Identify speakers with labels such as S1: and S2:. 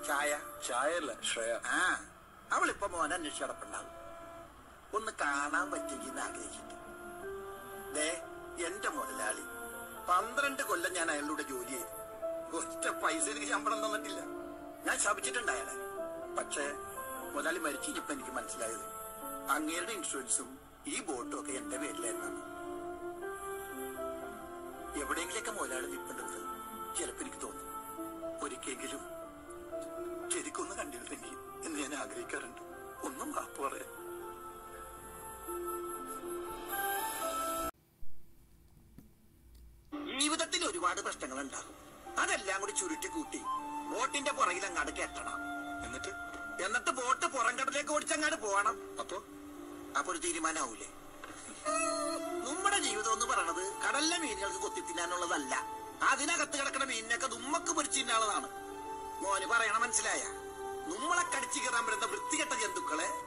S1: ചായ
S2: ചായ അല്ല ശ്രേയ
S1: ആ അവളിപ്പോ മോനെ അന്വേഷിച്ച് കിടപ്പുണ്ടാവും ഒന്ന് കാണാൻ പറ്റിയെന്ന് ആഗ്രഹിച്ചിട്ട് ദേ എന്റെ മുതലാളി പന്ത്രണ്ട് കൊല്ലം ഞാൻ അയാളുടെ ജോലി ചെയ്തു ഒറ്റ പൈസ എനിക്ക് ശമ്പളം തന്നിട്ടില്ല ഞാൻ ശപിച്ചിട്ടുണ്ട് അയാളെ പക്ഷേ മുതലാളി മരിച്ചിപ്പോ എനിക്ക് മനസ്സിലായത് അങ്ങേരുടെ ഇൻഷുറൻസും ഈ ബോട്ടും ഒക്കെ എന്റെ പേരിലായിരുന്നു എവിടെയെങ്കിലൊക്കെ മുതലാളി നിൽപ്പുണ്ടെന്ന് ചിലപ്പോ എനിക്ക് തോന്നും ഒരിക്കലെങ്കിലും ശരിക്കൊന്ന് കണ്ടിരുന്നെങ്കിൽ എന്ന് ഞാൻ ആഗ്രഹിക്കാറുണ്ട് ഒന്നും മാപ്പ് പറയാം ജീവിതത്തിൽ ഒരുപാട് പ്രശ്നങ്ങൾ ഉണ്ടാകും അതെല്ലാം കൂടി ചുരുട്ടി കൂട്ടി ബോട്ടിന്റെ പുറകിൽ അങ്ങാട് കെട്ടണം
S2: എന്നിട്ട്
S1: എന്നിട്ട് ബോട്ട് പുറംകടലേക്ക് ഓടിച്ചങ്ങാട് പോകണം
S2: അപ്പോ
S1: അപ്പൊ ഒരു തീരുമാനമാവൂലേ നമ്മുടെ ജീവിതം എന്ന് പറയണത് കടലിലെ മീനുകൾക്ക് കൊത്തി തിന്നാനുള്ളതല്ല അതിനകത്ത് കിടക്കുന്ന മീനിനൊക്കെ നമ്മക്ക് പൊരിച്ചിന്നുള്ളതാണ് മോന് പറയണ മനസ്സിലായ നമ്മളെ കടിച്ചു കയറാൻ വരുന്ന വൃത്തികെട്ട ജന്തുക്കളെ